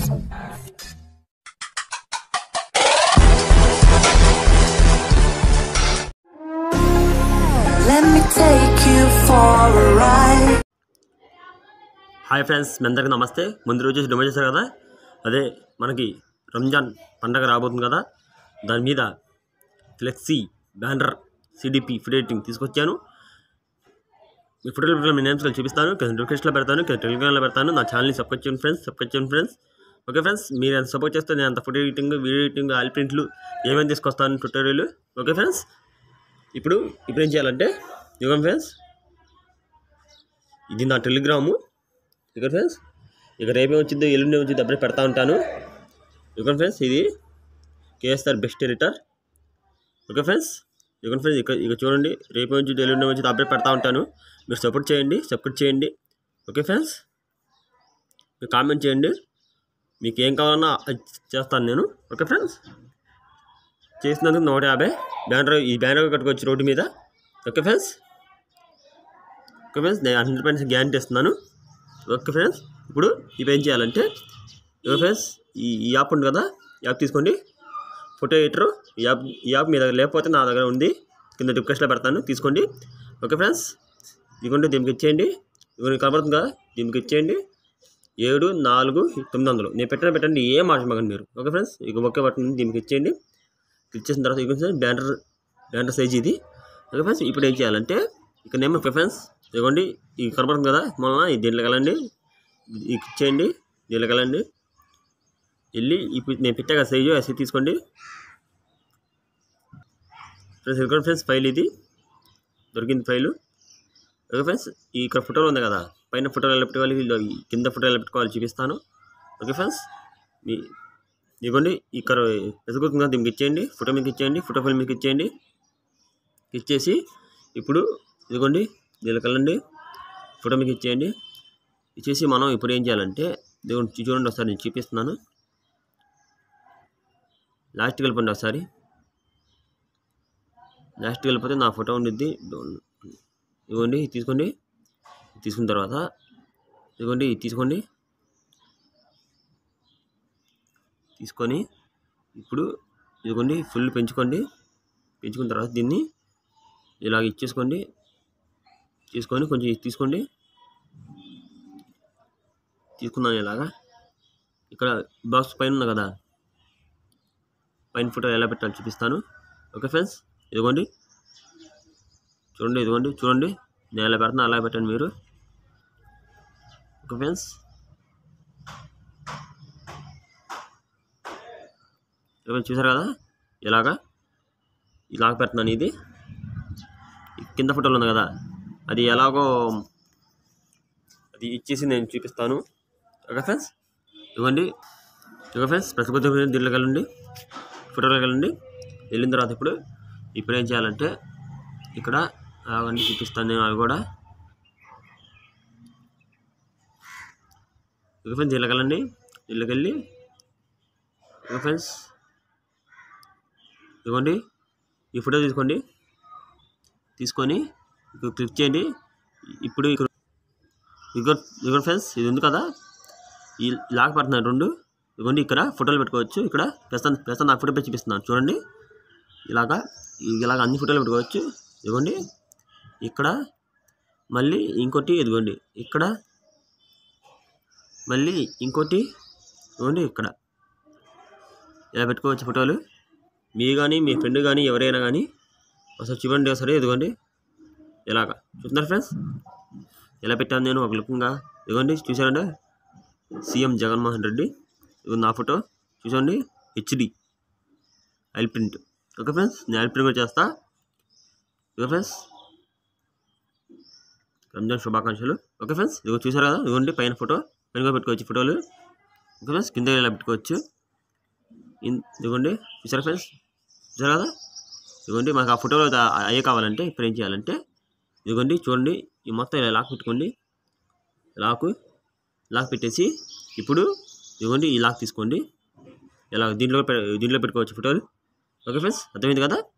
Let me take you for a ride. Hi friends మీ అందరికీ నమస్తే ముందు రోజు డెమో చేశారు కదా అదే మనకి రంజాన్ పండగ రాబోతుంది కదా దాని మీద flexi banner CDP free rating తీసుకొచ్చాను మీ ఫోటోలు మీ నేమ్స్ కలిసి చూపిస్తాను కింద డిస్క్రిప్షన్లో పెడతాను కింద టెలిగ్రామ్లో పెడతాను నా ఛానల్ని సబ్స్క్రైబ్ చేయండి ఫ్రెండ్స్ సబ్స్క్రైబ్ చేయండి ఫ్రెండ్స్ ఓకే ఫ్రెండ్స్ మీరు ఎంత సపోర్ట్ చేస్తే నేను అంత photo editing video editing all ప్రింట్లు ఏమేమి తీసుకొస్తాను ట్యూటోరియల్ ఓకే ఫ్రెండ్స్ ఇప్పుడు ఇప్పుడు ఏం చేయాలంటే ఇవ్వండి ఫ్రెండ్స్ ఇది నా టెలిగ్రాము ఇక్కడ ఫ్రెండ్స్ ఇక రేపే వచ్చింది ఎల్లుండి వచ్చింది అప్పుడే పెడతా ఉంటాను ఇక్కడ ఫ్రెండ్స్ ఇది KSR best editor okay friends ఇక్కడ ఫ్రెండ్స్ ఇక ఇక చూడండి రేపు వచ్చింది ఎల్లుండి వచ్చింది అప్పుడే పెడతా ఉంటాను మీరు సపోర్ట్ చేయండి సపోర్ట్ చేయండి ఓకే ఫ్రెండ్స్ మీరు కామెంట్ చేయండి మీకు ఏం కావాలన్నా అది చేస్తాను నేను ఓకే ఫ్రెండ్స్ చేసినందుకు నూట యాభై బ్యానర్ ఈ బ్యానర్ కట్టుకోవచ్చు రోడ్డు మీద ఓకే ఫ్రెండ్స్ ఓకే ఫ్రెండ్స్ నేను హండ్రెడ్ పర్సెంట్ గ్యారంటీ ఇస్తున్నాను ఓకే ఫ్రెండ్స్ ఇప్పుడు ఇవి ఏం చేయాలంటే ఓకే ఫ్రెండ్స్ ఈ ఈ యాప్ ఉంది కదా ఈ యాప్ తీసుకోండి ఫోటో ఎడిటర్ ఈ యాప్ ఈ యాప్ మీ దగ్గర లేకపోతే నా దగ్గర ఉంది కింద డిస్క్రిప్షన్లో పెడతాను తీసుకోండి ఓకే ఫ్రెండ్స్ ఇదిగోండి దీనికి ఇచ్చేయండి ఇదిగోండి కనబడుతుంది కదా దీనికి ఇచ్చేయండి ఏడు నాలుగు తొమ్మిది వందలు నేను పెట్టిన పెట్టండి ఏం మార్చమగండి మీరు ఓకే ఫ్రెండ్స్ ఇక ఒకే బటన్ దీనికి ఇచ్చేయండి క్లిక్ చేసిన తర్వాత ఇక బ్యానర్ బ్యానర్ సైజ్ ఇది ఓకే ఫ్రెండ్స్ ఇప్పుడు ఏం చేయాలంటే ఇక్కడ నేమ్ ఫ్రెండ్స్ ఇదిగోండి ఇది కనపడుతుంది కదా మొన్న ఇది దీంట్లోకి వెళ్ళండి ఇది ఇచ్చేయండి దీంట్లోకి వెళ్ళండి వెళ్ళి ఇప్పుడు నేను పెట్టాక సైజు అది తీసుకోండి ఫ్రెండ్స్ ఇక్కడ ఫ్రెండ్స్ ఫైల్ ఇది దొరికింది ఫైలు ఓకే ఫ్రెండ్స్ ఈ ఇక్కడ ఫోటోలు ఉంది కదా పైన ఫోటోలు ఎలా పెట్టుకోవాలి వీళ్ళు ఈ కింద ఫోటోలు ఎలా పెట్టుకోవాలి చూపిస్తాను ఓకే ఫ్రెండ్స్ మీ ఇదిగోండి ఇక్కడ ఎదుగుతుంది కదా దీనికి ఇచ్చేయండి ఫోటో మీకు ఇచ్చేయండి ఫోటో ఫైల్ మీకు ఇచ్చేయండి ఇచ్చేసి ఇప్పుడు ఇదిగోండి దీనికి వెళ్ళండి ఫోటో మీకు ఇచ్చేయండి ఇచ్చేసి మనం ఇప్పుడు ఏం చేయాలంటే ఇదిగోండి చూ- చూడండి ఒకసారి నేను చూపిస్తున్నాను లాస్ట్కి వెళ్ళిపోండి ఒకసారి లాస్ట్కి వెళ్ళిపోతే నా ఫోటో ఉండిద్ది ఇదిగోండి ఇది తీసుకోండి ఇది తీసుకున్న తర్వాత ఇదిగోండి ఇది తీసుకోండి తీసుకొని ఇప్పుడు ఇదిగోండి ఫుల్ పెంచుకోండి పెంచుకున్న తర్వాత దీన్ని ఇలాగ ఇచ్చేసుకోండి తీసుకొని కొంచెం ఇది తీసుకోండి తీసుకున్నాను ఇలాగా ఇక్కడ బాక్స్ పైన ఉంది కదా పైన ఫోటో ఎలా పెట్టాలో చూపిస్తాను ఓకే ఫ్రెండ్స్ ఇదిగోండి చూడండి ఇదిగోండి చూడండి నేను ఎలా పెడుతున్నా అలా పెట్టండి మీరు ఓకే ఫ్రెండ్స్ ఇదిగోండి చూసారు కదా ఇలాగా ఇలాగ పెడుతున్నాను ఇది ఈ కింద ఫోటోలు ఉంది కదా అది ఎలాగో అది ఇచ్చేసి నేను చూపిస్తాను ఓకే ఫ్రెండ్స్ ఇవ్వండి ఓకే ఫ్రెండ్స్ ప్రతిబద్ధ దీంట్లోకి వెళ్ళండి ఫోటోలోకి వెళ్ళండి వెళ్ళిన తర్వాత ఇప్పుడు ఇప్పుడు ఏం చేయాలంటే ఇక్కడ అలాగండి చూపిస్తాను నేను అవి కూడా ఓకే ఫ్రెండ్స్ దీంట్లోకి వెళ్ళండి దీంట్లోకి వెళ్ళి ఓకే ఫ్రెండ్స్ ఇదిగోండి ఈ ఫోటో తీసుకోండి తీసుకొని ఇక్కడ క్లిక్ చేయండి ఇప్పుడు ఇక్కడ ఇదిగో ఇదిగో ఫ్రెండ్స్ ఇది ఉంది కదా ఈ లాక్ పడుతున్నాయి రెండు ఇదిగోండి ఇక్కడ ఫోటోలు పెట్టుకోవచ్చు ఇక్కడ ప్రస్తుతం ప్రస్తుతం నాకు ఫోటో పెట్టి చూపిస్తున్నాను చూడండి ఇలాగా ఇలాగ అన్ని ఫోటోలు పెట్టుకోవచ్చు ఇదిగోండి ఇక్కడ మళ్ళీ ఇంకోటి ఇదిగోండి ఇక్కడ మళ్ళీ ఇంకోటి ఇదిగోండి ఇక్కడ ఇలా పెట్టుకోవచ్చు ఫోటోలు మీ కానీ మీ ఫ్రెండ్ కానీ ఎవరైనా కానీ ఒకసారి చూడండి ఒకసారి ఇదిగోండి ఇలాగా చూస్తున్నారు ఫ్రెండ్స్ ఎలా పెట్టాను నేను ఒక లుక్గా ఇదిగోండి చూసారండి సీఎం జగన్మోహన్ రెడ్డి ఇది నా ఫోటో చూసండి హెచ్డి ఐల్ ప్రింట్ ఓకే ఫ్రెండ్స్ నేను ఐల్ ప్రింట్ కూడా చేస్తా ఓకే ఫ్రెండ్స్ రంజాన్ శుభాకాంక్షలు ఓకే ఫ్రెండ్స్ ఇదిగో చూసారు కదా ఇదిగోండి పైన ఫోటో పైన కూడా పెట్టుకోవచ్చు ఫోటోలు ఓకే ఫ్రెండ్స్ కింద ఇలా పెట్టుకోవచ్చు ఇన్- ఇదిగోండి చూసారా ఫ్రెండ్స్ చూసారు కదా ఇదిగోండి మనకు ఆ ఫోటోలో దా- అయ్యే కావాలంటే ఇప్పుడు ఏం చేయాలంటే ఇదిగోండి చూడండి ఈ మొత్తం ఇలా లాక్ పెట్టుకోండి లాకు లాక్ పెట్టేసి ఇప్పుడు ఇదిగోండి ఈ లాక్ తీసుకోండి ఇలా దీంట్లో పె- దీంట్లో పెట్టుకోవచ్చు ఫోటోలు ఓకే ఫ్రెండ్స్ అర్థమైంది కదా